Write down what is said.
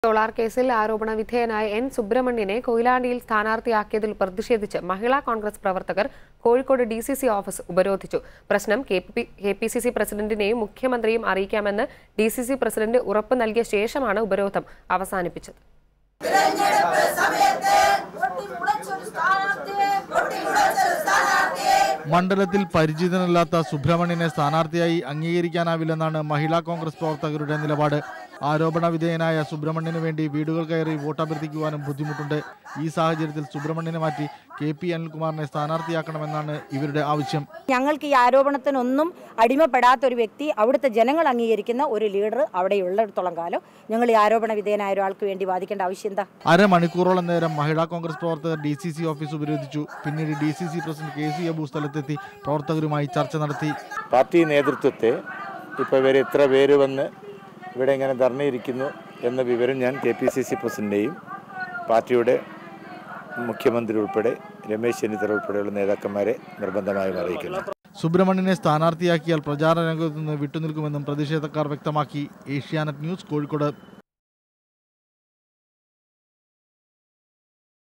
solar കേസിൽ ആരോപണ വിധേയനായ എൻ സുബ്രഹ്മണ്യനെ കൊയിലാണ്ടിയിൽ സ്ഥാനാർത്ഥിയാക്കിയതിൽ പ്രതിഷേധിച്ച് മഹിളാ കോൺഗ്രസ് പ്രവർത്തകർ Kozhikode D C C office ഉപരോധിച്ചു പ്രശ്നം കെ പി സി സി പ്രസിഡന്റിനെയും മുഖ്യമന്ത്രിയും അറിയിക്കാമെന്ന് ഡി സി സി പ്രസിഡന്റ് ഉറപ്പ് നൽകിയ ശേഷമാണ് ഉപരോധം അവസാനിപ്പിച്ചത് മണ്ഡലത്തിൽ പരിചിതനല്ലാത്ത സുബ്രഹ്മണ്യനെ സ്ഥാനാർത്ഥിയായി അംഗീകരിക്കാനാവില്ലെന്നാണ് മഹിളാ കോൺഗ്രസ് പ്രവർത്തകരുടെ നിലപാട് ആരോപണ വിധേയനായ സുബ്രഹ്മണ്യന് വേണ്ടി വീടുകൾ കയറി വോട്ടഭ്യർത്ഥിക്കുവാനും ബുദ്ധിമുട്ടുണ്ട് ഈ സാഹചര്യത്തിൽ സുബ്രഹ്മണ്യനെ മാറ്റി കെ പി അനിൽകുമാറിനെ സ്ഥാനാർത്ഥിയാക്കണമെന്നാണ് ഇവരുടെ ആവശ്യം ഞങ്ങൾക്ക് ഈ ആരോപണത്തിനൊന്നും അടിമപ്പെടാത്ത ഒരു വ്യക്തി അവിടുത്തെ ജനങ്ങൾ അംഗീകരിക്കുന്ന ഒരു ലീഡർ അവിടെ ഉള്ളിടത്തോളം കാലം ഞങ്ങൾ ഈ ആരോപണ വിധേയനായ ഒരാൾക്ക് വേണ്ടി വാദിക്കേണ്ട ആവശ്യം എന്താ അരമണിക്കൂറോളം നേരം മഹിളാ കോൺഗ്രസ് പ്രവർത്തകർ ഡി സി സി ഓഫീസ് ഉപരോധിച്ചു പിന്നീട് D C C president K C Abu സ്ഥലത്തെത്തി പ്രവർത്തകരുമായി ചർച്ച നടത്തി പാർട്ടി നേതൃത്വത്തെ ഇപ്പോൾ ഇവർ ഇത്ര പേര് വന്ന് ഇവിടെ ഇങ്ങനെ ധർണയിരിക്കുന്നു എന്ന വിവരം ഞാൻ കെ പി സി സി പ്രസിഡന്റിനെയും പാർട്ടിയുടെ മുഖ്യമന്ത്രി ഉൾപ്പെടെ രമേശ് ചെന്നിത്തല ഉൾപ്പെടെയുള്ള നേതാക്കന്മാരെ നിർബന്ധമായും അറിയിക്കുന്നു സുബ്രഹ്മണ്യനെ സ്ഥാനാർത്ഥിയാക്കിയാൽ പ്രചാരണ രംഗത്ത് നിന്ന് വിട്ടുനിൽക്കുമെന്നും പ്രതിഷേധക്കാർ വ്യക്തമാക്കി ഏഷ്യാനെറ്റ് ന്യൂസ് കോഴിക്കോട്